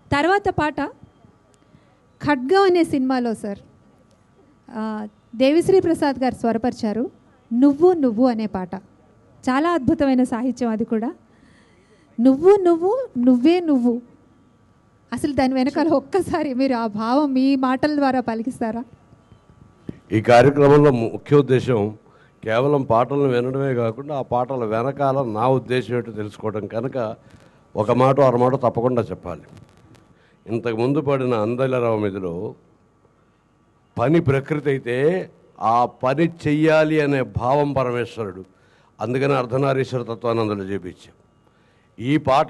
తర్వాత పాట ఖడ్గం అనే సినిమాలో సార్ ఆ, దేవిశ్రీ ప్రసాద్ గారు స్వరపరిచారు నువ్వు నువ్వు అనే పాట చాలా అద్భుతమైన సాహిత్యం అది కూడా నువ్వు నువ్వు నువ్వే నువ్వు అసలు దాని వెనకాల ఒక్కసారి మీరు ఆ భావం మీ మాటల ద్వారా పలికిస్తారా ఈ కార్యక్రమంలో ముఖ్య ఉద్దేశం కేవలం పాటలను వినడమే కాకుండా ఆ పాటల వెనకాల నా ఉద్దేశం ఏంటో తెలుసుకోవడం కనుక ఒక మాట అరమాట తప్పకుండా చెప్పాలి ఇంతకు ముందు పడిన అందలరావు మీదలో పని ప్రకృతి అయితే ఆ పని చెయ్యాలి అనే భావం పరమేశ్వరుడు అందుకని అర్ధనారీశ్వర తత్వాన్ని అందులో చేపించాం ఈ పాట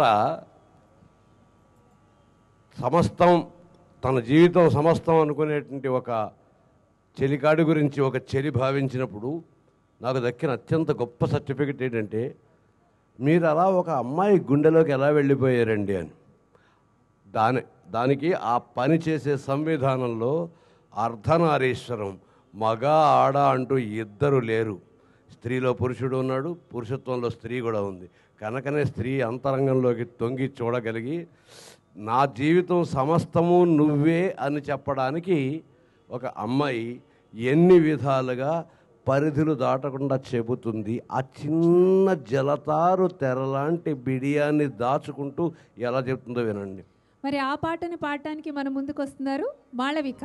సమస్తం తన జీవితం సమస్తం అనుకునేటువంటి ఒక చెలికాడి గురించి ఒక చెలి భావించినప్పుడు నాకు దక్కిన అత్యంత గొప్ప సర్టిఫికెట్ ఏంటంటే మీరు అలా ఒక అమ్మాయి గుండెలోకి ఎలా వెళ్ళిపోయారండి అని దాని దానికి ఆ పని చేసే సంవిధానంలో అర్ధనారీశ్వరం మగ ఆడ అంటూ ఇద్దరు లేరు స్త్రీలో పురుషుడు ఉన్నాడు పురుషత్వంలో స్త్రీ కూడా ఉంది కనుకనే స్త్రీ అంతరంగంలోకి తొంగి చూడగలిగి నా జీవితం సమస్తము నువ్వే అని చెప్పడానికి ఒక అమ్మాయి ఎన్ని విధాలుగా పరిధులు దాటకుండా చెబుతుంది ఆ చిన్న జలతారు తెరలాంటి బిడియాన్ని దాచుకుంటూ ఎలా చెప్తుందో వినండి మరి ఆ పాటని పాడటానికి మన ముందుకు వస్తున్నారు మాళవిక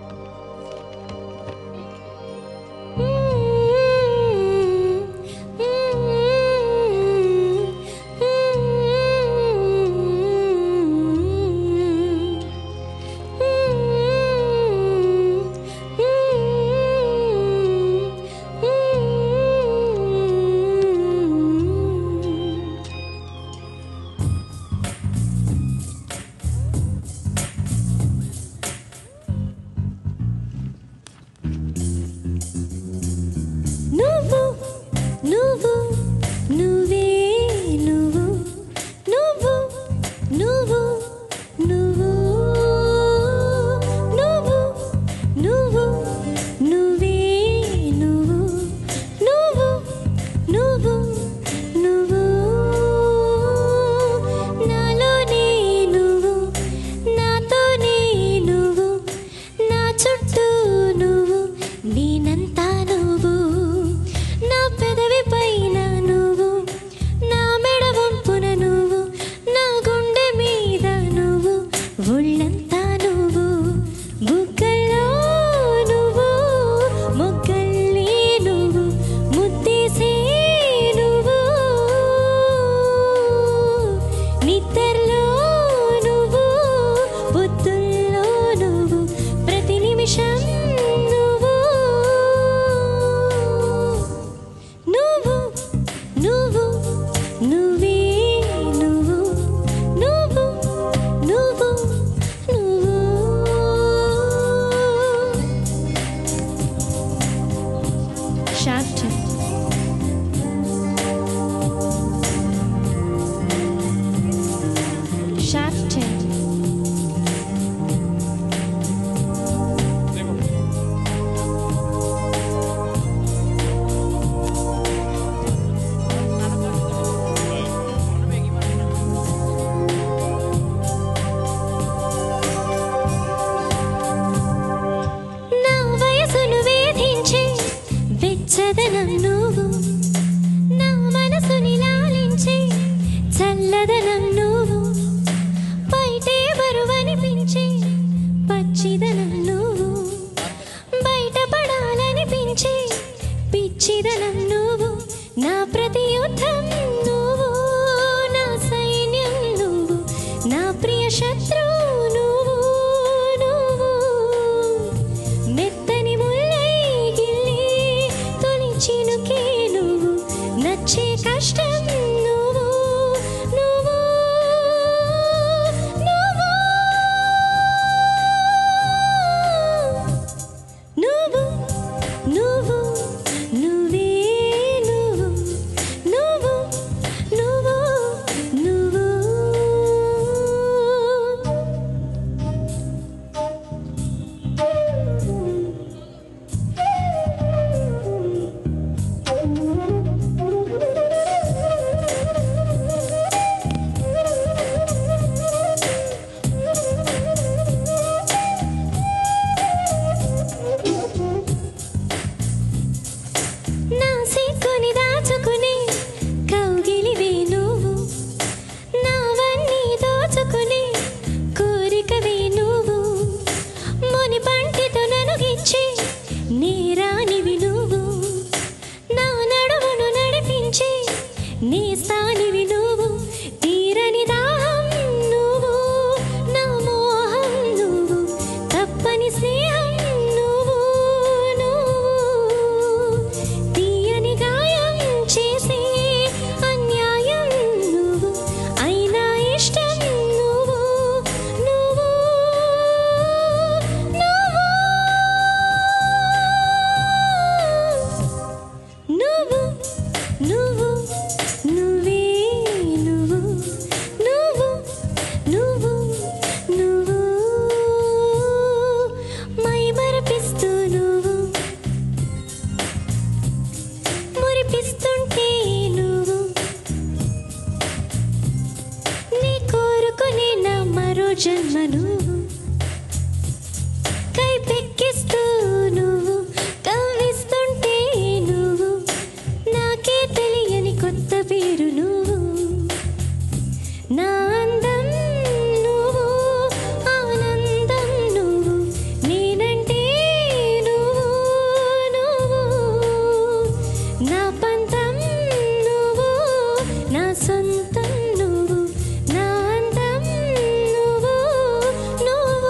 నువ్వు నువ్వు నువ్వే నువ్వు నువ్వు నువ్వు నువ్వు నువ్వు నువ్వు నువ్వే నువ్వు నువ్వు నువ్వు నువ్వు నాలోనే నువ్వు నాతోనే నువ్వు నా చుట్టూ నువ్వు నేనంతా నువ్వు నా పెదవి పైన నువ్వు నా మెడ వంపున నువ్వు నా గుండె మీద నువ్వు ఒళ్ళంతా నువ్వు బుగ్గల్లో నువ్వు మొగ్గల్లే నువ్వు ముద్దేసే నువ్వు నిద్రలో నువ్వు పొద్దుల్లో నువ్వు ప్రతి నిమిషం నువ్వు నువ్వు నువ్వు నువ్వే నువ్వు నువ్వు నువ్వు నువ్వు Sharp Sharp నా వయసును వేధించే వెచ్చదనం నువ్వు నా మనసుని లాలించే చల్లదనం నువ్వు బయటే బరువనిపించే పచ్చిదనం నువ్వు బయటపడాలనిపించే పిచ్చిదనం నువ్వు నా ప్రతి యుద్ధం నువ్వు నా సైన్యం నువ్వు నా ప్రియ శత్రువు నువ్వు నువ్వు మెత్తని ముల్లై గిల్లి తొలి చినుకే నువ్వు నచ్చే కష్టం నువ్వు నువ్వు నువ్వు నువ్వు నువ్వు నువ్వే నువ్వు నువ్వు నువ్వు నువ్వు మరో జన్మ నువ్వు కైపెక్కిస్తూ నువ్వు కవ్విస్తుంటే నువ్వు నాకే తెలియని కొత్త పేరు నువ్వు నా అందం నువ్వు ఆనందం నువ్వు నేనంటే నువ్వు నువ్వు నా పంతం నువ్వు నా సొంతం నువ్వు నా అందం నువ్వు నువ్వు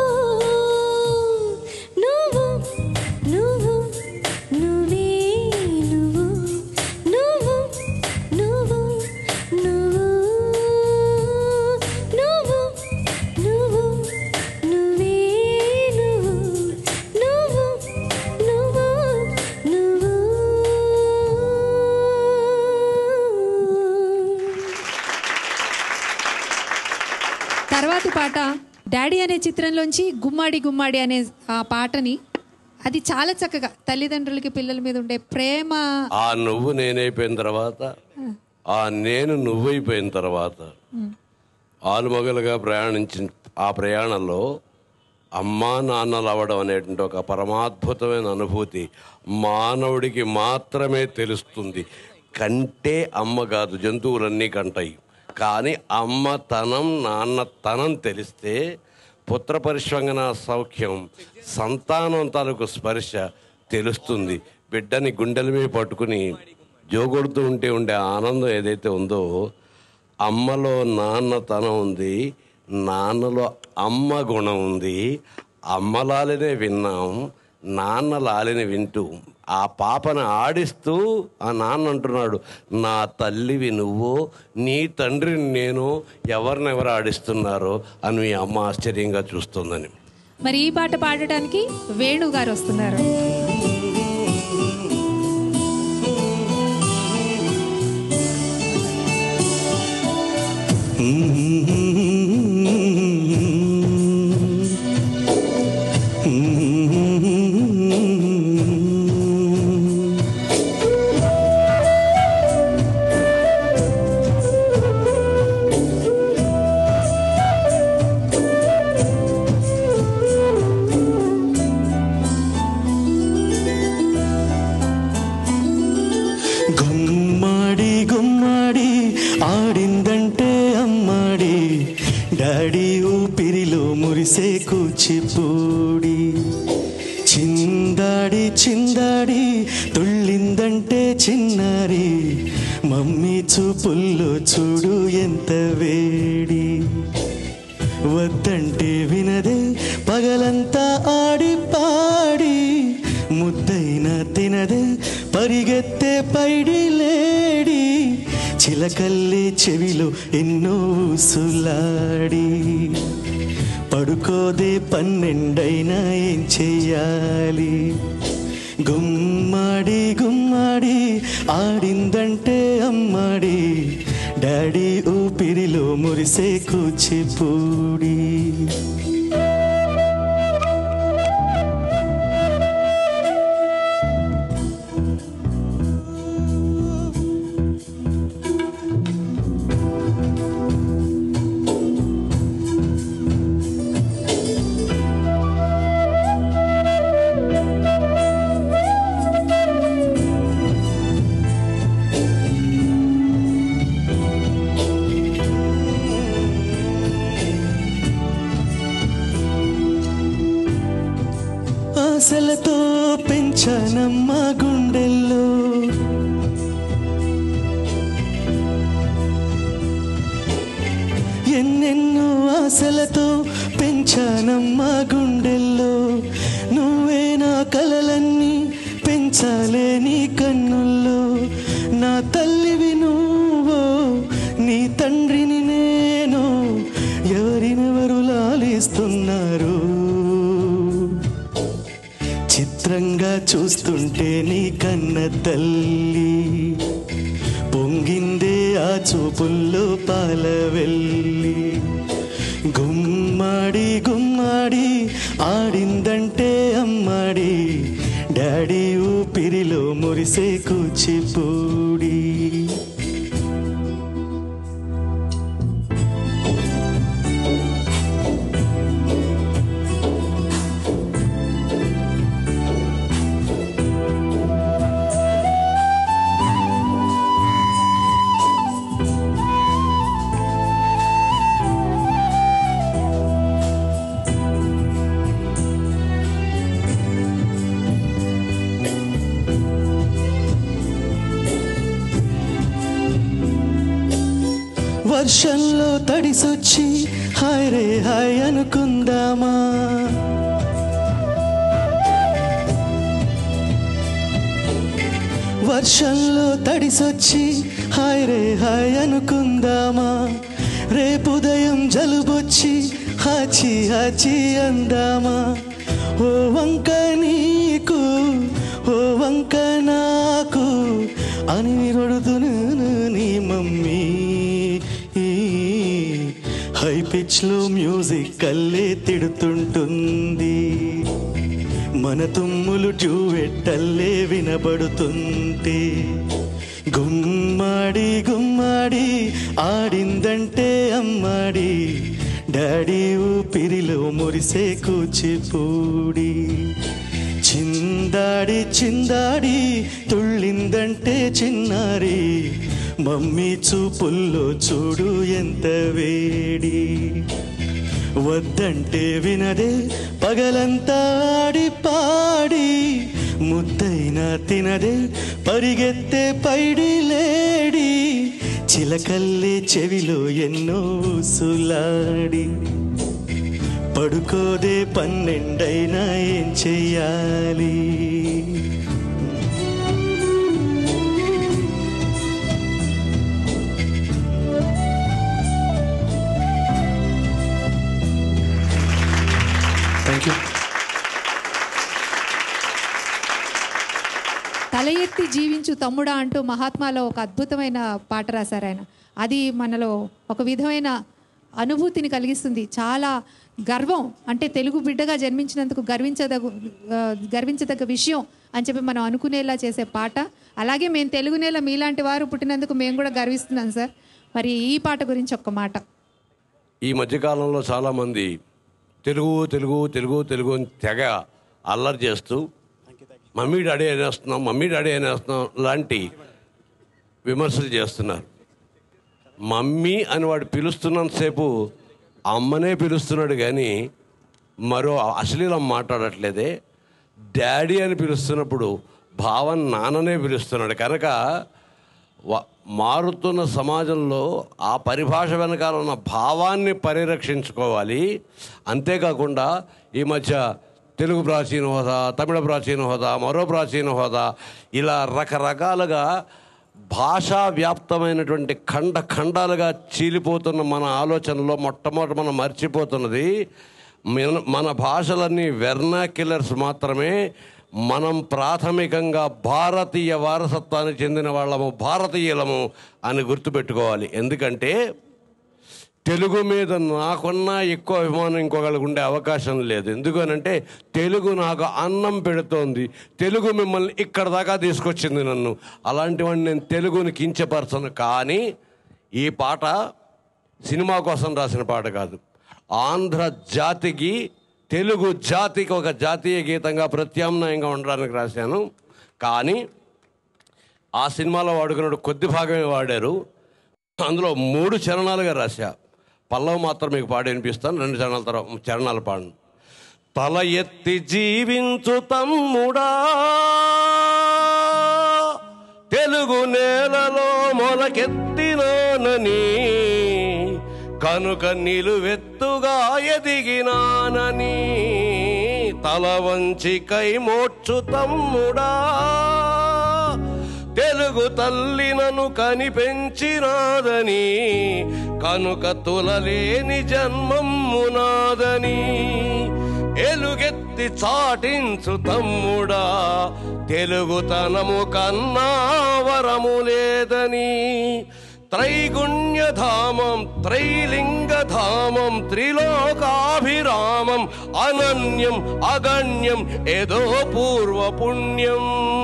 నువ్వు నువ్వు నువ్వే నువ్వు నువ్వు నువ్వు నువ్వు నువ్వు నువ్వు నువ్వే నువ్వు నువ్వు నువ్వు నువ్వు తర్వాతి పాట డాడీ అనే చిత్రంలోంచి గుమ్మాడి గుమ్మాడి అనే ఆ పాటని అది చాలా చక్కగా తల్లిదండ్రులకి పిల్లల మీద ఉండే ప్రేమ ఆ నువ్వు నేనైపోయిన తర్వాత ఆ నేను నువ్వైపోయిన తర్వాత ఆలుమగలుగా ప్రయాణించిన ఆ ప్రయాణంలో అమ్మా నాన్నలు అవ్వడం అనేటువంటి ఒక పరమాద్భుతమైన అనుభూతి మానవుడికి మాత్రమే తెలుస్తుంది కంటే అమ్మ కాదు జంతువులన్నీ కంటాయి కానీ అమ్మ తనం నాన్న తనం తెలిస్తే పుత్ర పరిశ్వంగన సౌఖ్యం సంతానం తాలూకు స్పర్శ తెలుస్తుంది బిడ్డని గుండెల మీద పట్టుకుని జోగొడుతూ ఉంటే ఉండే ఆనందం ఏదైతే ఉందో అమ్మలో నాన్నతనం ఉంది నాన్నలో అమ్మ గుణం ఉంది అమ్మ లాలినే విన్నాం నాన్న లాలిని వింటూ ఆ పాపను ఆడిస్తూ ఆ నాన్న అంటున్నాడు నా తల్లివి నువ్వు నీ తండ్రిని నేను ఎవరినెవరు ఆడిస్తున్నారో అని మీ అమ్మ ఆశ్చర్యంగా చూస్తుందని మరి ఈ పాట పాడటానికి వేణు గారు వస్తున్నారు గుమ్మాడి గుమ్మాడి ఆడిందంటే అమ్మాడి డాడీ ఊపిరిలో మురిసే కూచిపూడి చిందాడి చిందాడి తుళ్ళిందంటే చిన్నారి మమ్మీ చూపుల్లో చూడు ఎంత వేడి వద్దంటే వినదే పగలంతా ఆడి పాడి ముద్దైన తినదే పరిగెత్తే పైడి లేడి చిలకల్లి చెవిలో ఎన్నో సులాడి పడుకోదే పన్నెండైనా ఏం చెయ్యాలి గుమ్మాడి గుమ్మాడి ఆడిందంటే అమ్మాడి డాడీ ఊపిరిలో మురిసే కూచిపూడి ఆశలతో పెంచానమ్మ గుండెల్లో ఎన్నెన్నో ఆశలతో పెంచానమ్మ గుండెల్లో నువ్వే నా కలలన్నీ పెంచాలే నీ కన్నుల్లో నా తల్లివి నువ్వో నీ తండ్రిని నేను ఎవరినెవరు లాలిస్తున్నారు చిత్రంగా చూస్తుంటే నీ కన్న తల్లి పొంగిందే ఆ చూపుల్లో పాల వెళ్ళి గుమ్మాడి గుమ్మాడి ఆడిందంటే అమ్మాడి డాడీ ఊపిరిలో మురిసే కూచిపూడి వర్షంలో తడిసొచ్చి హాయ్ రే హాయ్ అనుకుందామా వర్షంలో తడిసొచ్చి హాయ్ రే హాయ్ అనుకుందామా రేపుదయం జలుబొచ్చి హాచి హాచి అందామా ఓ వంక నీకు ఓ వంక నాకు అని కొడుతున్నాను నీ మమ్మీ హై పిచ్లో మ్యూజిక్ కల్లే తిడుతుంటుంది మన తుమ్ములు డ్యూవెట్టల్లే వినబడుతుంటే గుమ్మాడి గుమ్మాడి ఆడిందంటే అమ్మాడి డాడీ ఊపిరిలో మురిసే కూచిపూడి చిందాడి చిందాడి తుళ్ళిందంటే చిన్నారి మమ్మీ చూపుల్లో చూడు ఎంత వేడి వద్దంటే వినదే పగలంతా ఆడి పాడి ముద్దైనా తినదే పరిగెత్తే పైడి లేడి చిలకల్లే చెవిలో ఎన్నో సులాడి పడుకోదే పన్నెండైనా ఏం చెయ్యాలి థ్యాంక్ యూ తల ఎత్తి జీవించు తమ్ముడా అంటూ మహాత్మాలో ఒక అద్భుతమైన పాట రాశారు ఆయన అది మనలో ఒక విధమైన అనుభూతిని కలిగిస్తుంది చాలా గర్వం అంటే తెలుగు బిడ్డగా జన్మించినందుకు గర్వించదగు ఆ, గర్వించదగ్గ విషయం అని చెప్పి మనం అనుకునేలా చేసే పాట అలాగే మేము తెలుగు నేల మీలాంటి వారు పుట్టినందుకు మేము కూడా గర్విస్తున్నాం సార్ మరి ఈ పాట గురించి ఒక్క మాట ఈ మధ్యకాలంలో చాలామంది తెలుగు తెలుగు తెలుగు తెలుగు అని తెగ అల్లరి చేస్తూ మమ్మీ డాడీ అనేస్తున్నాం మమ్మీ డాడీ అనేస్తున్నాం లాంటి విమర్శలు చేస్తున్నారు మమ్మీ అని వాడు పిలుస్తున్నంతసేపు అమ్మనే పిలుస్తున్నాడు కానీ మరో అశ్లీలం మాట్లాడట్లేదే డాడీ అని పిలుస్తున్నప్పుడు భావన్ నాన్ననే పిలుస్తున్నాడు కనుక వ- మారుతున్న సమాజంలో ఆ పరిభాష వెనకాల ఉన్న భావాన్ని పరిరక్షించుకోవాలి అంతేకాకుండా ఈ మధ్య తెలుగు ప్రాచీన హోదా తమిళ ప్రాచీన హోదా మరో ప్రాచీన హోదా ఇలా రకరకాలుగా భాషా వ్యాప్తమైనటువంటి ఖండ ఖండాలుగా చీలిపోతున్న మన ఆలోచనలో మొట్టమొదటి మనం మర్చిపోతున్నది మన మన భాషలన్నీ వెర్నాక్యులర్స్ మాత్రమే మనం ప్రాథమికంగా భారతీయ వారసత్వానికి చెందిన వాళ్ళము భారతీయులము అని గుర్తుపెట్టుకోవాలి ఎందుకంటే తెలుగు మీద నాకున్నా ఎక్కువ అభిమానం ఇంకొకరికి ఉండే అవకాశం లేదు ఎందుకనంటే తెలుగు నాకు అన్నం పెడుతోంది తెలుగు మిమ్మల్ని ఇక్కడ దాకా తీసుకొచ్చింది నన్ను అలాంటి వాడిని నేను తెలుగుని కించపరచను కానీ ఈ పాట సినిమా కోసం రాసిన పాట కాదు ఆంధ్ర జాతికి తెలుగు జాతికి ఒక జాతీయ గీతంగా ప్రత్యామ్నాయంగా ఉండడానికి రాశాను కానీ ఆ సినిమాలో వాడుకున్న కొద్ది భాగమే వాడారు అందులో మూడు చరణాలుగా రాశా పల్లవ మాత్రం మీకు పాడి వినిపిస్తాను రెండు చరణాల తర్వాత చరణాలు పాడు తల ఎత్తి జీవించు తమ్ముడా తెలుగు నేలలో మొలకెత్తినానని కనుక నిలువెత్తుగా ఎదిగినానని తల వంచి కై మోడ్చు తమ్ముడా తెలుగు తల్లి నన్ను కని పెంచినాదని కనుక తులలేని జన్మమ్మునాదని ఎలుగెత్తి చాటించు తమ్ముడా తెలుగుతనము కన్నా వరము లేదని త్రైగుణ్యధామం త్రైలింగధామం త్రిలోకాభిరామం అనన్యం అగణ్యం ఏదో పూర్వపుణ్యం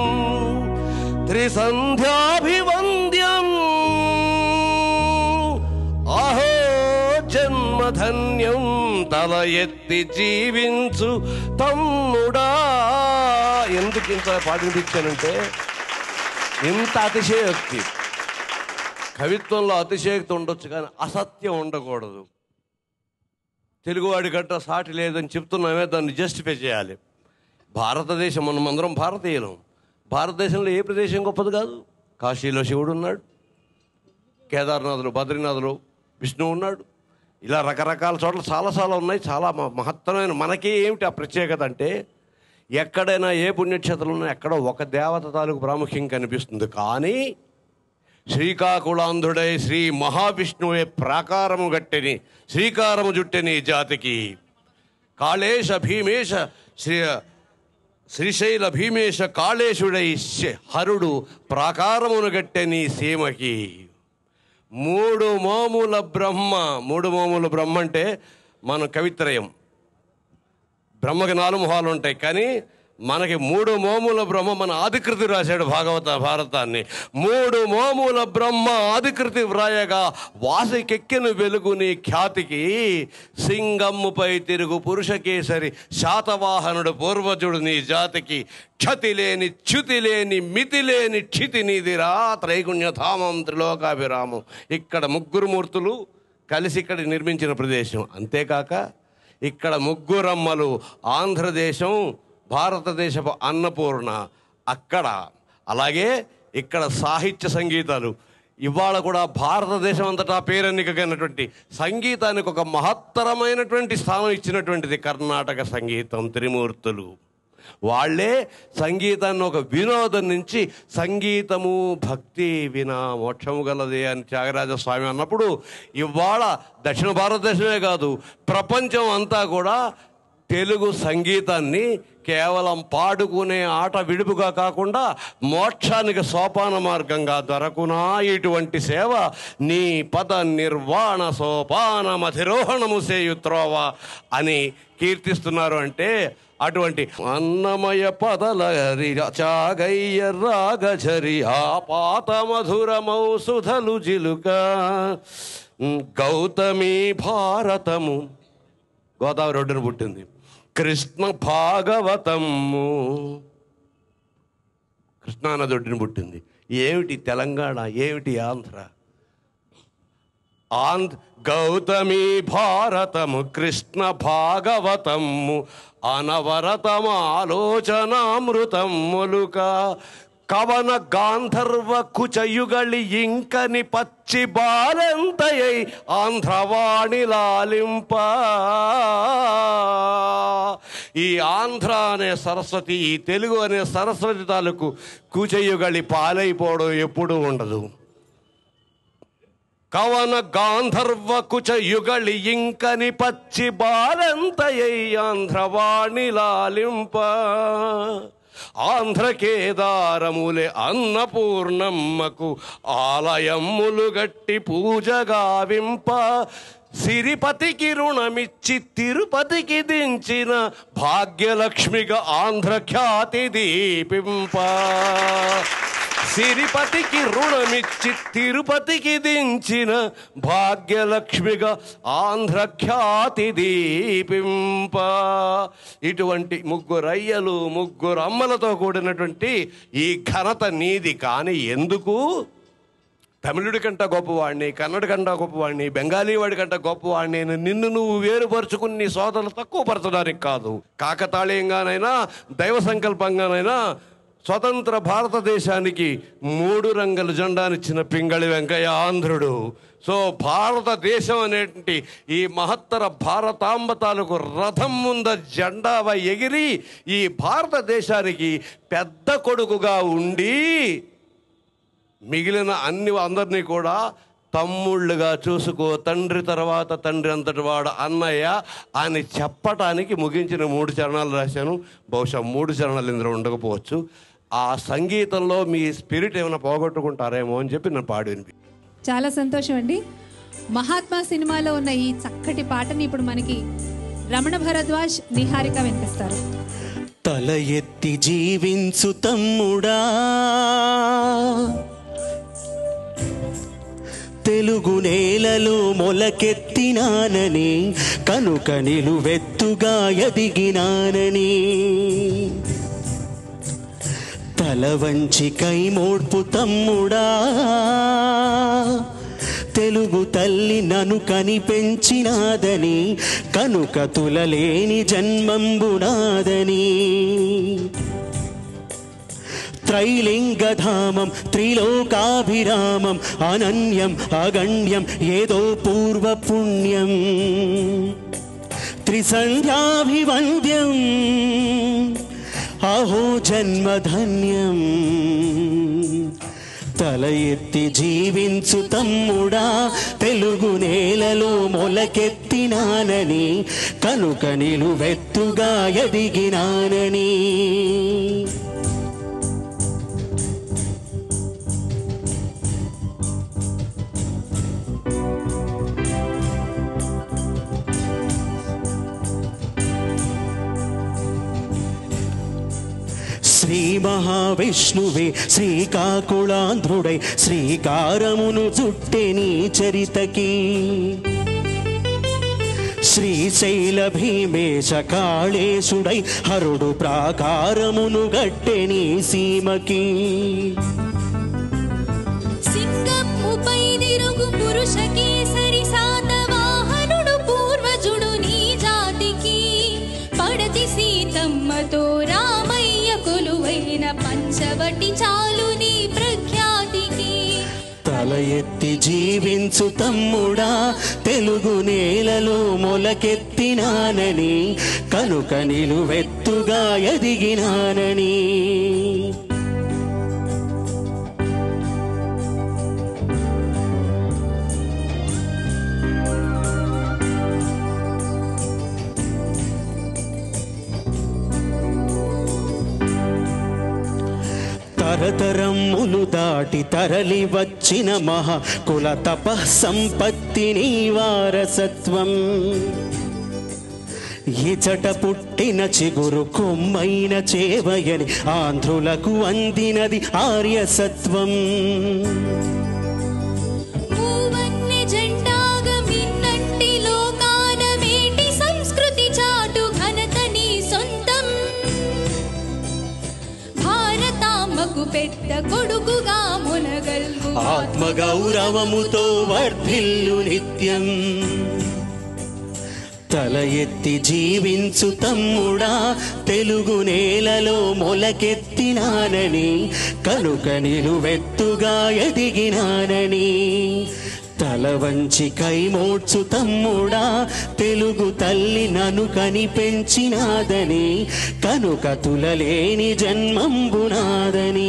త్రిసంధ్యాభివంద్యం అహో జన్మధన్యం తల ఎత్తి జీవించు తమ్ముడా ఎందుకు ఇంత పాటించానంటే ఇంత అతిశయోక్తి కవిత్వంలో అతిశయోక్తి ఉండొచ్చు కానీ అసత్యం ఉండకూడదు తెలుగువాడి గట్ట సాటి లేదని చెప్తున్నామే దాన్ని జస్టిఫై చేయాలి భారతదేశం మనం అందరం భారతీయులం భారతదేశంలో ఏ ప్రదేశం గొప్పది కాదు కాశీలో శివుడు ఉన్నాడు కేదార్నాథులు బద్రీనాథులు విష్ణువు ఉన్నాడు ఇలా రకరకాల చోట్ల చాలా చాలా ఉన్నాయి చాలా మ- మహత్తరమైన మనకి ఏమిటి ఆ ప్రత్యేకత అంటే ఎక్కడైనా ఏ పుణ్యక్షేత్రంలో ఉన్నా ఎక్కడో ఒక దేవత తాలూకు ప్రాముఖ్యం కనిపిస్తుంది కానీ శ్రీకాకుళాంధ్రుడై శ్రీ మహావిష్ణువే ప్రాకారము గట్టెని శ్రీకారము జుట్టెని ఈ జాతికి కాళేశ భీమేశ శ్రీ శ్రీశైల భీమేశ కాళేశుడై శ- హరుడు ప్రాకారమును గట్టెని సీమకి మూడు మోముల బ్రహ్మ మూడు మోముల బ్రహ్మ అంటే మన కవిత్రయం బ్రహ్మకి నాలుగు మొహాలు ఉంటాయి కానీ మనకి మూడు మోముల బ్రహ్మ మన ఆదికృతి రాశాడు భాగవత భారతాన్ని మూడు మోముల బ్రహ్మ ఆదికృతి వ్రాయగా వాసికెక్కిన వెలుగుని ఖ్యాతికి సింగమ్ముపై తిరుగు పురుషకేసరి శాతవాహనుడు పూర్వజుడు నీ జాతికి క్షతి లేని చ్యుతి లేని మితి లేని క్షితి నీదిరా త్రైగుణ్యధామం త్రిలోకాభిరామం ఇక్కడ ముగ్గురు మూర్తులు కలిసి ఇక్కడ నిర్మించిన ప్రదేశం అంతేకాక ఇక్కడ ముగ్గురమ్మలు ఆంధ్రదేశం భారతదేశపు అన్నపూర్ణ అక్కడ అలాగే ఇక్కడ సాహిత్య సంగీతాలు ఇవాళ కూడా భారతదేశం అంతటా పేరెన్నికైనటువంటి సంగీతానికి ఒక మహత్తరమైనటువంటి స్థానం ఇచ్చినటువంటిది కర్ణాటక సంగీతం త్రిమూర్తులు వాళ్ళే సంగీతాన్ని ఒక వినోదం నుంచి సంగీతము భక్తి వినా మోక్షము గలదే అని త్యాగరాజ స్వామి అన్నప్పుడు ఇవాళ దక్షిణ భారతదేశమే కాదు ప్రపంచం అంతా కూడా తెలుగు సంగీతాన్ని కేవలం పాడుకునే ఆట విడుపుగా కాకుండా మోక్షానికి సోపాన మార్గంగా దొరకునా ఇటువంటి సేవ నీ పద నిర్వాణ సోపాన మధిరోహణము సేయుత్రోవ అని కీర్తిస్తున్నారు అంటే అటువంటి అన్నమయ పదల హరి చాగయ్య రాగఝరి ఆపాత మధురమౌ సుధలు జిలుక గౌతమి భారతము గోదావరి ఒడ్డున పుట్టింది కృష్ణ భాగవతము కృష్ణానది ఒడ్డున పుట్టింది ఏమిటి తెలంగాణ ఏమిటి ఆంధ్ర ఆంధ్ర గౌతమి భారతము కృష్ణ భాగవతము అనవరతమ ఆలోచనామృతములుక కవన గాంధర్వ కుచయుగళి ఇంకని పచ్చి బాలంతయై ఆంధ్రవాణి లాలింప ఈ ఆంధ్ర అనే సరస్వతి ఈ తెలుగు అనే సరస్వతి తాలూకు కుచయుగళి పాలైపోవడం ఎప్పుడూ ఉండదు కవన గాంధర్వ కుచ యుగళి ఇంకని పచ్చి బాలంతయై ఆంధ్రవాణి లాలింప ఆంధ్ర కేదారములే అన్నపూర్ణమ్మకు ఆలయమ్ములు గట్టి పూజగా వింప సిరిపతికి రుణమిచ్చి తిరుపతికి దించిన భాగ్యలక్ష్మిగా ఆంధ్ర ఖ్యాతి దీపింప సిరిపతికి రుణమిచ్చి తిరుపతికి దించిన భాగ్యలక్ష్మిగా ఆంధ్ర ఖ్యాతి దీపింప ఇటువంటి ముగ్గురు అయ్యలు ముగ్గురు అమ్మలతో కూడినటువంటి ఈ ఘనత నీది కానీ ఎందుకు తమిళుడి కంట గొప్పవాడిని కన్నడ కంట గొప్పవాడిని బెంగాలీ వాడి కంట గొప్పవాడిని అని నిన్ను నువ్వు వేరుపరుచుకుని నీ సోదరులు తక్కువ పరచడానికి కాదు కాకతాళీయంగానైనా దైవ సంకల్పంగానైనా స్వతంత్ర భారతదేశానికి మూడు రంగుల జెండానిచ్చిన పింగళి వెంకయ్య ఆంధ్రుడు సో భారతదేశం అనేటువంటి ఈ మహత్తర భారతాంబ తాలూకు రథం ముంద జెండావ ఎగిరి ఈ భారతదేశానికి పెద్ద కొడుకుగా ఉండి మిగిలిన అన్ని అందరినీ కూడా తమ్ముళ్ళుగా చూసుకో తండ్రి తర్వాత తండ్రి అంతటి వాడు అన్నయ్య అని చెప్పటానికి ముగించిన మూడు చరణాలు రాశాను బహుశా మూడు చరణాలు ఇందులో ఉండకపోవచ్చు ఆ సంగీతంలో మీ స్పిరిట్ ఏమైనా పోగొట్టుకుంటారేమో అని చెప్పి నేను పాడి వినిపి చాలా సంతోషం అండి మహాత్మా సినిమాలో ఉన్న ఈ చక్కటి పాటని ఇప్పుడు మనకి రమణ భరద్వాజ్ నిహారిక వినిపిస్తారు తల ఎత్తి జీవించు తమ్ముడా తెలుగు నేలలో మొలకెత్తినానని కనుక నిలువెత్తుగా ఎదిగినానని తల వంచి కైమోడ్పు తమ్ముడా తెలుగు తల్లి నన్ను కని పెంచినాదని కనుక తులలేని జన్మంబునాదని త్రైలింగధామం త్రిలోకాభిరామం అనన్యం అగణ్యం ఏదో పూర్వ పుణ్యం త్రిసంధ్యాభివంద్యం అహో జన్మధన్యం తల ఎత్తి జీవించు తమ్ముడా తెలుగు నేలలో మొలకెత్తినానని కనుక నిలువెత్తుగా ఎదిగినానని శ్రీ మహావిష్ణువే శ్రీకాకుళాంధ్రుడై శ్రీకారమును జుట్టె నీ చరితకి శ్రీశైల భీమేశ కాళేశుడై హరుడు ప్రాకారమును గట్టె నీ సీమకి సింగముపై తిరుగు పురుష కేసరి శాతవాహనుడు పూర్వజుడు నీ జాతికి పడతి సీతమ్మతో రామయ్య కొలువైన పంచవటి చాలు నీ ప్రఖ్యాతికి తల ఎత్తి జీవించు తమ్ముడా తెలుగు నేలలో మొలకెత్తినానని కనుక నిలువెత్తుగా ఎదిగినానని తరతరములు దాటి తరలి వచ్చిన మహా కుల తప సంపత్తిని వారసత్వం ఇచట పుట్టిన చిగురు కొమ్మైన చేవయని ఆంధ్రులకు అందినది ఆర్యసత్వం మూవన్నె జెండాగా మిన్నంటి లోకాన మేటి సంస్కృతి చాటు ఘనత నీ సొంతం భారతాంబకు పెద్ద కొడుకుగా మునగల్గు ఆత్మగౌరవముతో వర్ధిల్లు నిత్యం తల ఎత్తి జీవించు తమ్ముడా తెలుగు నేలలో మొలకెత్తినానని కనుక నిలువెత్తుగా ఎదిగినానని తల వంచి కైమోడ్చు తమ్ముడా తెలుగు తల్లి నన్ను కని పెంచినాదని కనుక తులలేని జన్మంబునాదని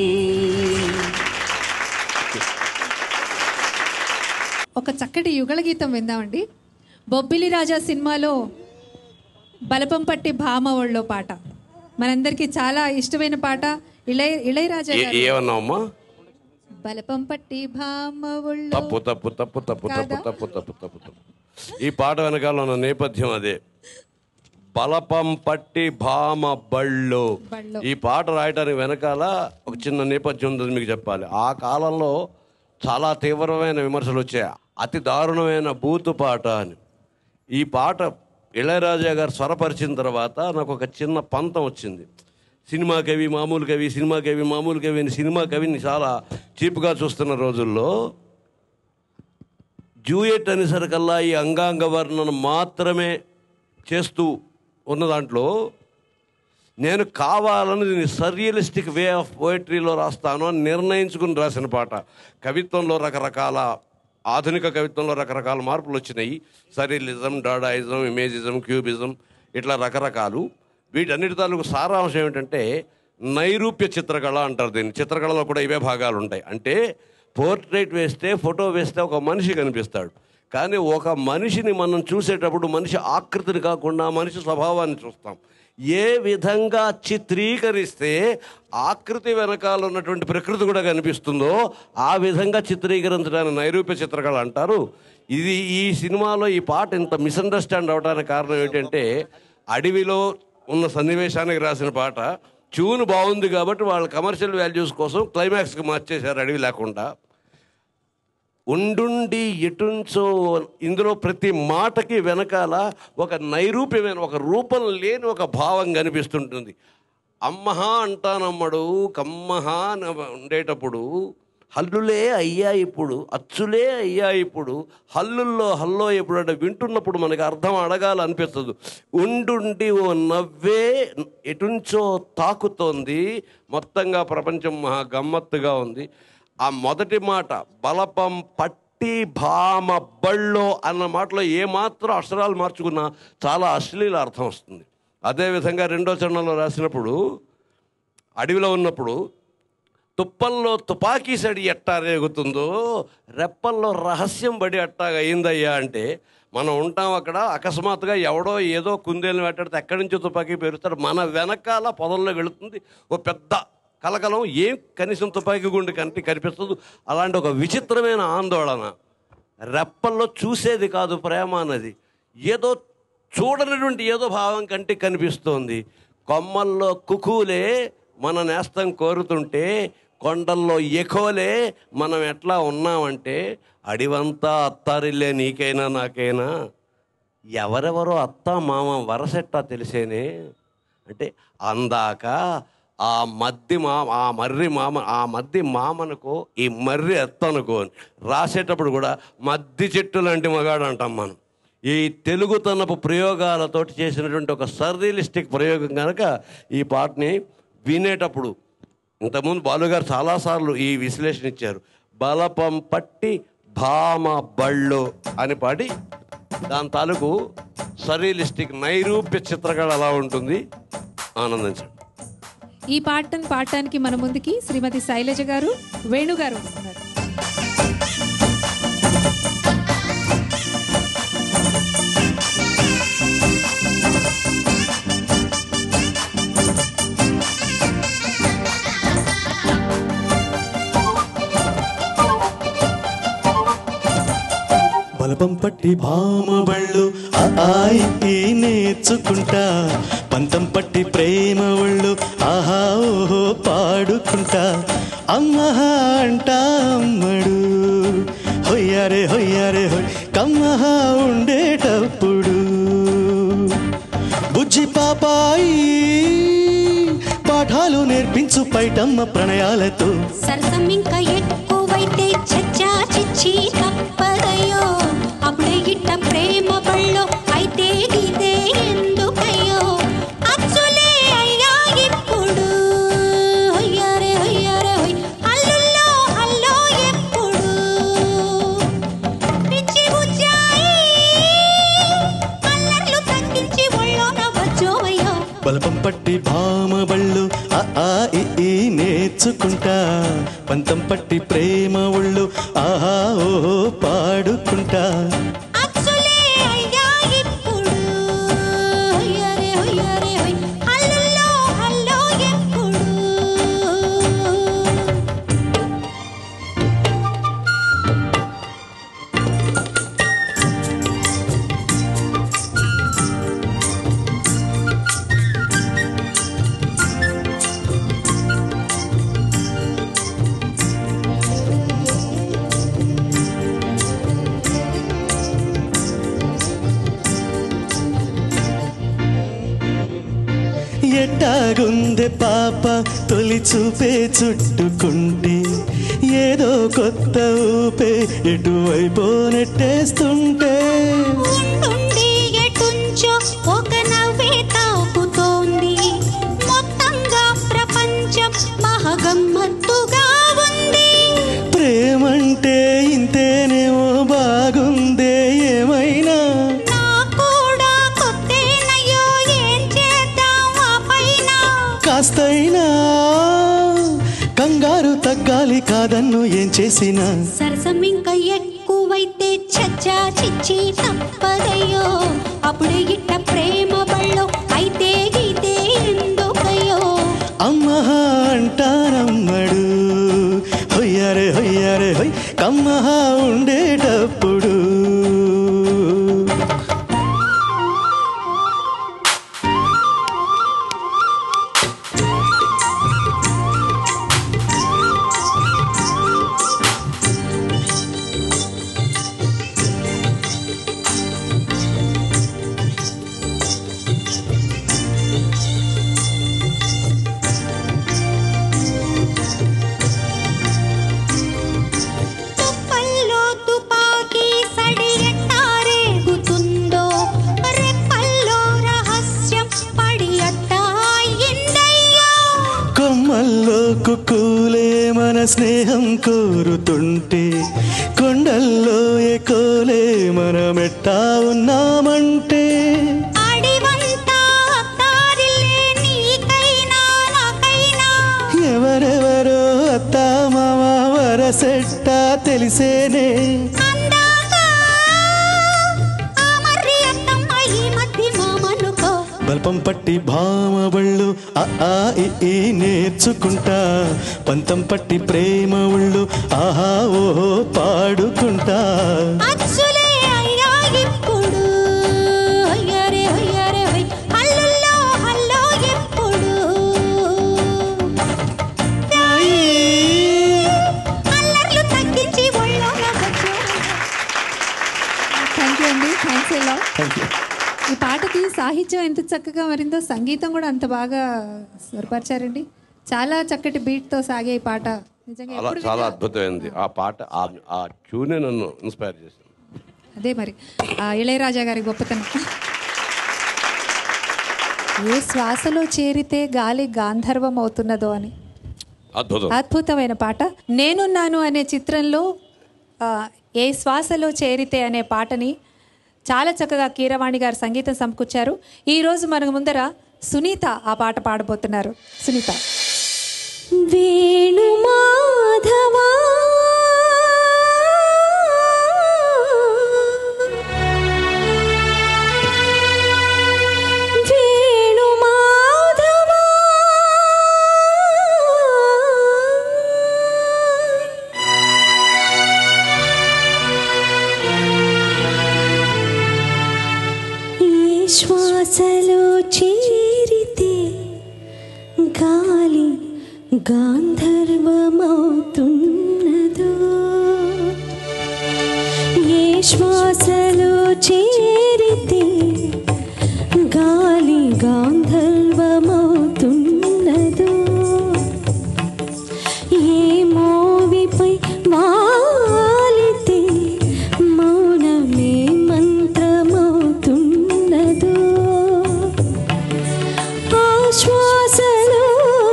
ఒక చక్కటి యుగళ గీతం విందామండి బొబ్బిలి రాజా సినిమాలో బలపం పట్టి భామ ఒళ్ళో పాట మనందరికీ చాలా ఇష్టమైన పాట ఇళయ ఇళయరాజా ఏ- గారు ఏమన్నావమ్మా బలపం పట్టి భామ ఒళ్ళో తప్పు తప్పు తప్పు తప్పు తప్పు కాదా? తప్పు తప్పు తప్పు తప్పు ఈ పాట వెనకాల ఉన్న నేపథ్యం అదే బలపం పట్టి భామ బళ్ళు బళ్ళు. ఈ పాట రాయడానికి వెనకాల ఒక చిన్న నేపథ్యం ఉందని మీకు చెప్పాలి ఆ కాలంలో చాలా తీవ్రమైన విమర్శలు వచ్చాయి అతి దారుణమైన బూతు పాట అని ఈ పాట ఇళయరాజా గారు స్వరపరిచిన తర్వాత నాకు ఒక చిన్న పంతం వచ్చింది సినిమా కవి మామూలు కవి సినిమా కవి మామూలు కవి అని సినిమా కవిని చాలా చీప్గా చూస్తున్న రోజుల్లో జూయెట్ అనేసరికల్లా ఈ అంగాంగ వర్ణన మాత్రమే చేస్తూ ఉన్న దాంట్లో నేను కావాలని దీన్ని సర్రియలిస్టిక్ వే ఆఫ్ పోయిటరీలో రాస్తాను అని నిర్ణయించుకుని రాసిన పాట కవిత్వంలో రకరకాల ఆధునిక కవిత్వంలో రకరకాల మార్పులు వచ్చినాయి సరియలిజం డాడాయిజం ఇమేజిజం క్యూబిజం ఇట్లా రకరకాలు వీటన్నిటి తాలూకు సారాంశం ఏమిటంటే నైరూప్య చిత్రకళ అంటారు దీన్ని చిత్రకళలో కూడా ఇవే భాగాలు ఉంటాయి అంటే పోర్ట్రేట్ వేస్తే ఫోటో వేస్తే ఒక మనిషి కనిపిస్తాడు కానీ ఒక మనిషిని మనం చూసేటప్పుడు మనిషి ఆకృతిని కాకుండా మనిషి స్వభావాన్ని చూస్తాం ఏ విధంగా చిత్రీకరిస్తే ఆకృతి వెనకాల ఉన్నటువంటి ప్రకృతి కూడా కనిపిస్తుందో ఆ విధంగా చిత్రీకరించడానికి నైరూప్య చిత్రకళ అంటారు ఇది ఈ సినిమాలో ఈ పాట ఇంత మిస్అండర్స్టాండ్ అవడానికి కారణం ఏంటంటే అడవిలో ఉన్న సన్నివేశానికి రాసిన పాట ట్యూన్ బాగుంది కాబట్టి వాళ్ళ కమర్షియల్ వాల్యూస్ కోసం క్లైమాక్స్కి మార్చేశారు అడవి లేకుండా ఉండుండి ఎటుంచో ఇందులో ప్రతి మాటకి వెనకాల ఒక నైరూప్యమైన ఒక రూపం లేని ఒక భావం కనిపిస్తుంటుంది అమ్మహ అంటానమ్మడు కమ్మహ అని ఉండేటప్పుడు హల్లులే అయ్యా ఇప్పుడు అచ్చులే అయ్యా ఇప్పుడు హల్లుల్లో హల్లో ఇప్పుడు అంటే వింటున్నప్పుడు మనకి అర్థం అడగాలనిపిస్తుంది ఉండుండి ఓ నవ్వే ఎటుంచో తాకుతోంది మొత్తంగా ప్రపంచం మహా గమ్మత్తుగా ఉంది ఆ మొదటి మాట బలపం పట్టి భామ బళ్ళో అన్న మాటలో ఏమాత్రం అక్షరాలు మార్చుకున్నా చాలా అశ్లీల అర్థం వస్తుంది అదేవిధంగా రెండో చరణంలో రాసినప్పుడు అడవిలో ఉన్నప్పుడు తుప్పల్లో తుపాకీ సడి ఎట్టా రేగుతుందో రెప్పల్లో రహస్యం బడి అట్టాగా అయిందయ్యా అంటే మనం ఉంటాం అక్కడ అకస్మాత్తుగా ఎవడో ఏదో కుందేలు పెట్టడితే ఎక్కడి నుంచో తుపాకీ పేరుస్తాడు మన వెనకాల పొదల్లో వెళుతుంది ఓ పెద్ద కలకలం ఏం కనీసం తుపాకీ గుండు కంటి కనిపిస్తుంది అలాంటి ఒక విచిత్రమైన ఆందోళన రెప్పల్లో చూసేది కాదు ప్రేమ అన్నది ఏదో చూడనటువంటి ఏదో భావం కంటికి కనిపిస్తోంది కొమ్మల్లో కుకులే మన నేస్తం కోరుతుంటే కొండల్లో ఎకోలే మనం ఎట్లా ఉన్నామంటే అడివంతా అత్తారిల్లే నీకైనా నాకైనా ఎవరెవరో అత్త మామ వరసెట్టా తెలిసేనే అంటే అందాక ఆ మద్ది మామ ఆ మర్రి మామ ఆ మద్ది మామనుకో ఈ మర్రి ఎత్తనుకో అని రాసేటప్పుడు కూడా మద్ది చెట్టు లాంటి మగాడు అంటాం మనం ఈ తెలుగుతనపు ప్రయోగాలతోటి చేసినటువంటి ఒక సర్రియలిస్టిక్ ప్రయోగం కనుక ఈ పాటని వినేటప్పుడు ఇంతకుముందు బాలుగారు చాలాసార్లు ఈ విశ్లేషణ ఇచ్చారు బలపం పట్టి భామ బళ్ళు అని పాడి దాని తాలూకు సరియలిస్టిక్ నైరూప్య చిత్రకళ ఎలా ఉంటుంది ఆనందించండి ఈ పాటను పాడటానికి మన ముందుకి శ్రీమతి శైలజ గారు వేణు గారు వస్తున్నారు బలపం పట్టి భామ బళ్ళు ఆ ఆయి ఈ నేర్చుకుంటా పంతం పట్టి ప్రేమ ఒళ్ళు ఆహా ఓహో పాడుకుంటా అమ్మహా అంటా అమ్మడు హొయ్యారే హొయ్యారే హొయ్ కమ్మహా ఉండేటప్పుడు బుజ్జి పాపాయి పాఠాలు నేర్పించు పైటమ్మ ప్రణయాలతో సరసం ఇంకా ఎక్కువైతే చచ్చా చిచ్చి తప్పదయ్యో అప్పుడే ఇట్ట ప్రేమ బళ్ళో అయితే గీతే ఎందుకయ్యో అచ్చులే అయ్యా ఇప్పుడు అయ్యారే అయ్యారే హొయ్ అల్లుల్లో అల్లో ఎప్పుడు పిచ్చి బుజ్జాయి అల్లర్లు తగ్గించి ఒళ్ళోన వచ్చోవయ్యో బలపం పట్టి భామ బళ్ళు ఆ ఆ ఇ ఈ నేర్చుకుంటా పంతం పట్టి ప్రేమ ఒళ్ళు ఆహా ఓహో పాడుకుంటా అచ్చులే అయ్యా ఇప్పుడు అయ్యారే అయ్యారే హొయ్ అల్లుల్లో అల్లో ఎప్పుడు ఎట్టాగుందె పాప తొలి చూపే చుట్టుకుంటే ఏదో కొత్త ఊపే ఎటువైపో నెట్టేస్తుంటే ఉండుండి ఎటుంచో ఒక నవ్వే తాకుతోంది మొత్తంగా ప్రపంచం మహగమ్మత్తుగా ఉంది ప్రేమంటే ఇంతేనేమో బాగుందే ఏమైనా నా కూడా కొత్తేనయ్యో ఏం చేద్దాం ఆ పైన కాస్తైనా కంగారు తగ్గాలి కాదన్ను ఏం చేసినా సరసం ఇంకా ఎక్కువైతే చచ్చా చిచ్చి తప్పదయ్యో అప్పుడే ఇట్ట ప్రేమ బళ్ళో అయితే గీతే ఎందుకయ్యో అమ్మహా అంటారమ్మడు హొయ్యారే హొయ్యారే హొయ్ కమ్మహా ఉండేటప్పుడు స్నేహం కోరుతుంటే కొండల్లో ఎకోలే మనమెట్టా ఉన్నామంటే అడివంతా తారిల్లే నీకైనా నాకైనా ఎవరెవరో అత్తా మామ వరసెట్టా తెలిసేనే అందాక ఆ మర్రి అత్తమ్మ ఈ మధ్య మామనుకో బల్పం పట్టి భామ బళ్ళు ఆ ఆ ఇ ఈ నేర్చుకుంటా పంతం పట్టి ప్రేమ ఒళ్ళు ఆహా ఓహో పాడుకుంటా అచ్చులే అయ్యా ఇప్పుడు అయ్యరే అయ్యరే హొయ్ హల్లుల్లో హల్లో ఎప్పుడు అల్లర్లు తగ్గించి ఒళ్ళోన కూర్చో థ్యాంక్ యూ అండి థ్యాంక్స్ ఎలా థ్యాంక్ యూ ఈ పాటకి సాహిత్యం ఎంత చక్కగా మరిందో సంగీతం కూడా అంత బాగా స్వరపరిచారండి చాలా చక్కటి బీట్తో సాగే ఈ పాట నిజంగా చాలా ఎప్పుడు చాలా విన్నా- అద్భుతమైనది ఆ పాట ఆ- ఆ ట్యూనే నన్ను ఇన్స్పైర్ చేసింది అదే మరి ఆ ఇళయరాజా గారి గొప్పతనం ఏ శ్వాసలో చేరితే గాలి గాంధర్వం అవుతున్నదో అని అద్భుతం అద్భుతమైన పాట నేనున్నాను అనే చిత్రంలో ఆ, ఏ శ్వాసలో చేరితే అనే పాటని చాలా చక్కగా కీరవాణి గారు సంగీతం సమకూర్చారు ఈరోజు మన ముందర సునీత ఆ పాట పాడబోతున్నారు సునీత వేణు మాధవా వేణు మాధవా ఈ శ్వాసలో చేరితే గాలి గాంధర్వమవుతున్నదో ఏ శ్వాసలో చేరితే గాలి గాంధర్వమవుతున్నదో ఏ మోవిపై వాలితే మౌనమే మంత్రమవుతున్నదో ఆశ్వాసలో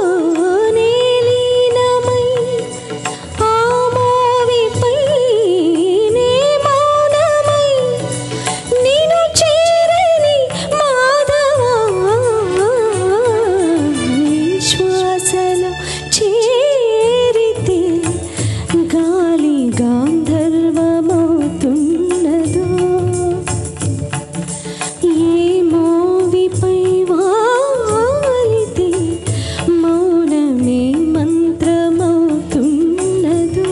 నీలీనమై ఆ మోవిపై నే మౌనమై నిన్ను చేరని మాధవా శ్వాసలో చేరితే గాలి గాంధర్వమవుతున్నదో ఏ మోవిపై వాలితే మౌనమే మంత్రమవుతున్నదో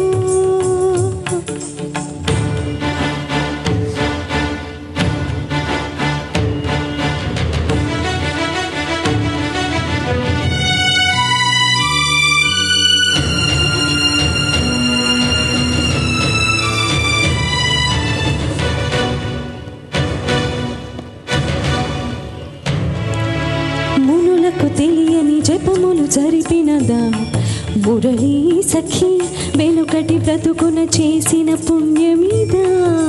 మునులకు తెలియని జపములు జరిపినదా మురళీ సఖి వెనుకటి బ్రతుకున చేసిన పుణ్యమిదా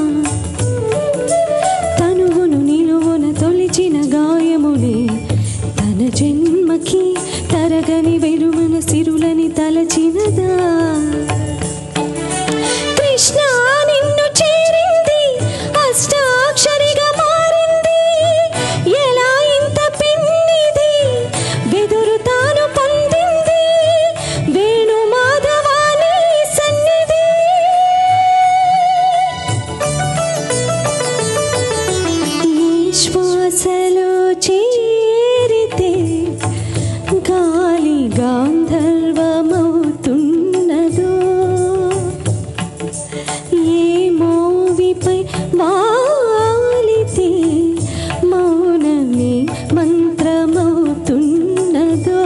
తనువును నిలువున తొలిచిన గాయములే తన జన్మకి తరగని వెరుమన సిరులని తలచినదా కృష్ణ నిన్ను చేరింది అష్టాక్షరిగా మారింది ఎలా ఇంత పిన్నిది వెదురు తాను పొందింది వేణు మాధవాని సన్నిధి ఈ శ్వాసలో చేరితే గాలి గాంధర్వమవుతున్నదో ఏ మోవిపై వాలితే మౌనమే మంత్రమవుతున్నదో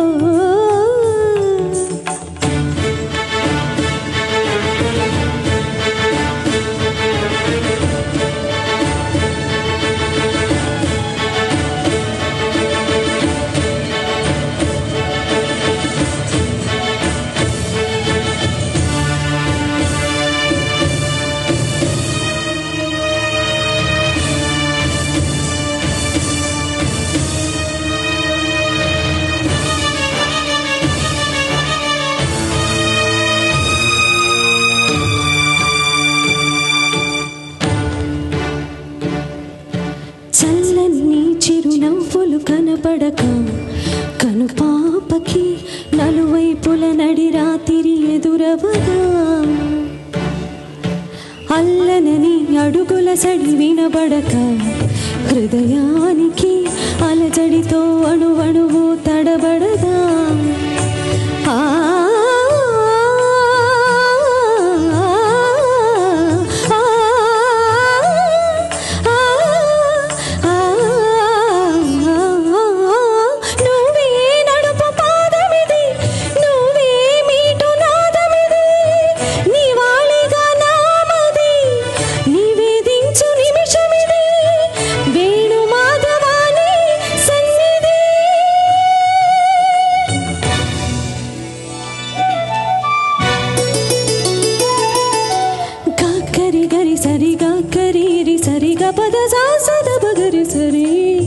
చల్లని చిరునవ్వులు కనపడక కను పాపకి నలువైపుల నడి రాతిరి ఎదురవగా అల్లనని అడుగుల సడి వినబడక హృదయానికి అలజడితో అణువణువు తడబడదా ఆ నువ్వే నడుపు పాదమిది నువ్వే మీటు నాదమిది నివాళిగా నామది నివేదించు నిమిషమిది వేణు మాధవాని సన్నిధి గరి గరి సరి గరి రి సరి గ పద సా సద బగరి సరి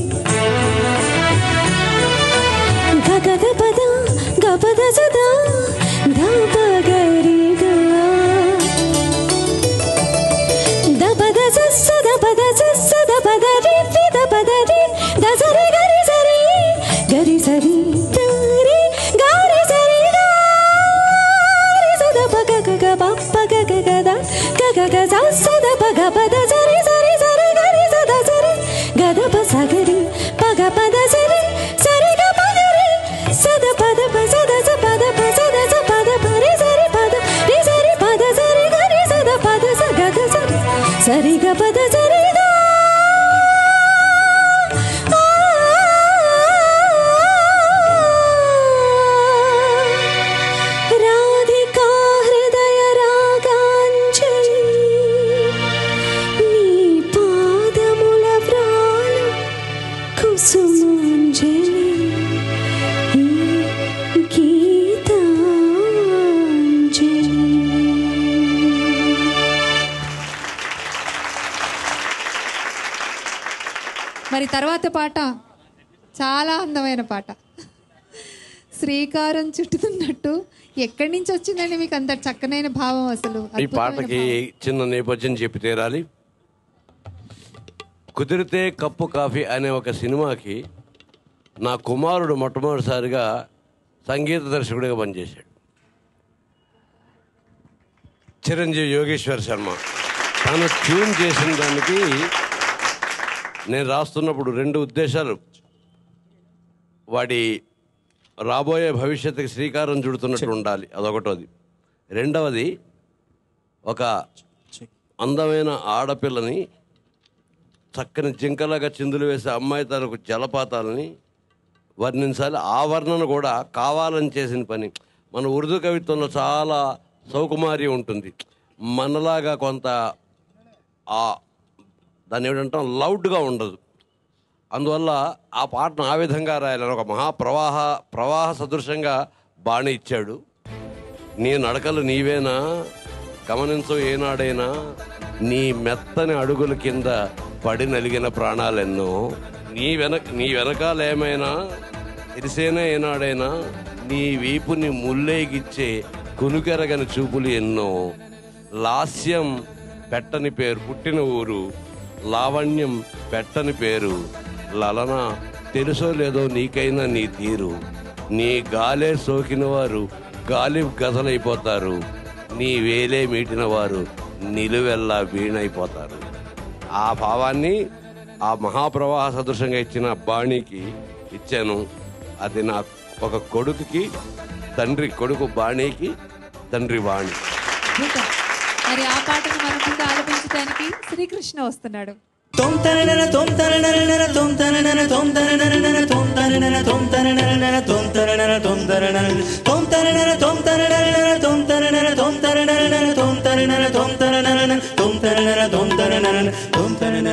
గ గద పద గ పద సద ధ పగరి గ ద పద స ద పద స ద పద రి రి ద పద రి ద సరి గరి సరి గరి సరి ద రి గరి సరి ద రి సద పగ గ గ ప పగ గ గ ద గ గ గ స సద పగ పద సరి సరి సరి గరి సద సరి గద ప సగరి పగ పద సరి సరి గ పద రి సద పద ప సద స పద ప సద స పద ప రి సరి పద రి సరి పద సరి గరి సద పద స గద సరి సరి గ పద సరి ద రాధికా హృదయ రాగాంజలి నీ పాదముల వ్రాల కుసుమాంజలి ఈ గీతాంజలి మరి తర్వాత పాట చాలా అందమైన పాట శ్రీకారం చుట్టుతున్నట్టు ఎక్కడి నుంచి వచ్చిందండి మీకు అంత చక్కనైన భావం అసలు ఈ అద్భుతమైన పాటకి భావం. చిన్న నేపథ్యం చెప్పి తీరాలి కుదిరితే కప్పు కాఫీ అనే ఒక సినిమాకి నా కుమారుడు మొట్టమొదటిసారిగా సంగీత దర్శకుడిగా పనిచేశాడు చిరంజీవి యోగేశ్వర్ శర్మ తను ట్యూన్ చేసిన దానికి నేను రాస్తున్నప్పుడు రెండు ఉద్దేశాలు వాడి రాబోయే భవిష్యత్తుకి శ్రీకారం చుడుతున్నట్టు ఉండాలి అదొకటోది రెండవది ఒక అందమైన ఆడపిల్లని చక్కని జింకలాగా చిందులు వేసే అమ్మాయి తనకు జలపాతాలని వర్ణించాలి ఆ వర్ణన కూడా కావాలని చేసిన పని మన ఉర్దూ కవిత్వంలో చాలా సౌకుమార్యం ఉంటుంది మనలాగా కొంత ఆ దాన్ని ఏమిటంటాం లౌడ్గా ఉండదు అందువల్ల ఆ పాటను ఆ విధంగా రాయాలని ఒక మహాప్రవాహ ప్రవాహ సదృశంగా బాణి ఇచ్చాడు నీ నడకలు నీవేనా గమనించు ఏనాడైనా నీ మెత్తని అడుగుల కింద పడి నలిగిన ప్రాణాలెన్నో నీ వెనక నీ వెనకాలేమైనా తెలిసేనా ఏనాడైనా నీ వీపుని ముల్లేగిచ్చే కునుకెరగని చూపులు ఎన్నో లాస్యం పెట్టని పేరు పుట్టిన ఊరు లావణ్యం పెట్టని పేరు లలన తెలుసో లేదో నీకైనా నీ తీరు నీ గాలే సోకిన వారు గాలి గదలైపోతారు నీ వేలే మీటిన వారు నిలువెల్లా వీణైపోతారు ఆ భావాన్ని ఆ మహాప్రవాహ సదృశంగా ఇచ్చిన బాణికి ఇచ్చాను అది నా ఒక కొడుకుకి తండ్రి కొడుకు బాణికి తండ్రి వాణి అద్భుతం. మరి ఆ పాటను మన ముందు ఆలపించడానికి శ్రీకృష్ణ వస్తున్నాడు తొం తననన తొం తననన తొం తననన తొం తననన తొం తననన తొం తననన తొం తననన తొం తననన తొం తననన తొం తననన తొం తననన తొం తననన తొం తననన తొం తననన తొం తననన తొం తననన తొం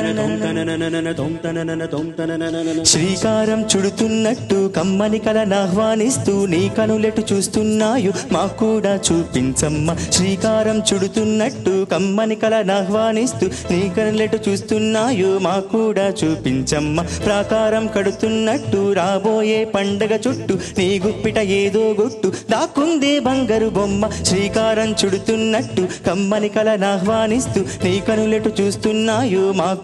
తననన తొం తననన తొం తననన శ్రీకారం చుడుతున్నట్టు కమ్మని కలను ఆహ్వానిస్తూ నీ కనులెటు చూస్తున్నాయు మాకు కూడా చూపించమ్మ శ్రీకారం చుడుతున్నట్టు కమ్మని కలను ఆహ్వానిస్తూ నీ కనులెటు చూస్తున్నాయు మాకు కూడా చూపించమ్మ ప్రాకారం కడుతున్నట్టు రాబోయే పండగ చుట్టూ నీ గుప్పిట ఏదో గుట్టు దాక్కుందే బంగారు బొమ్మ శ్రీకారం చుడుతున్నట్టు కమ్మని కలను ఆహ్వానిస్తూ నీ కనులెటు చూస్తున్నాయు మాకు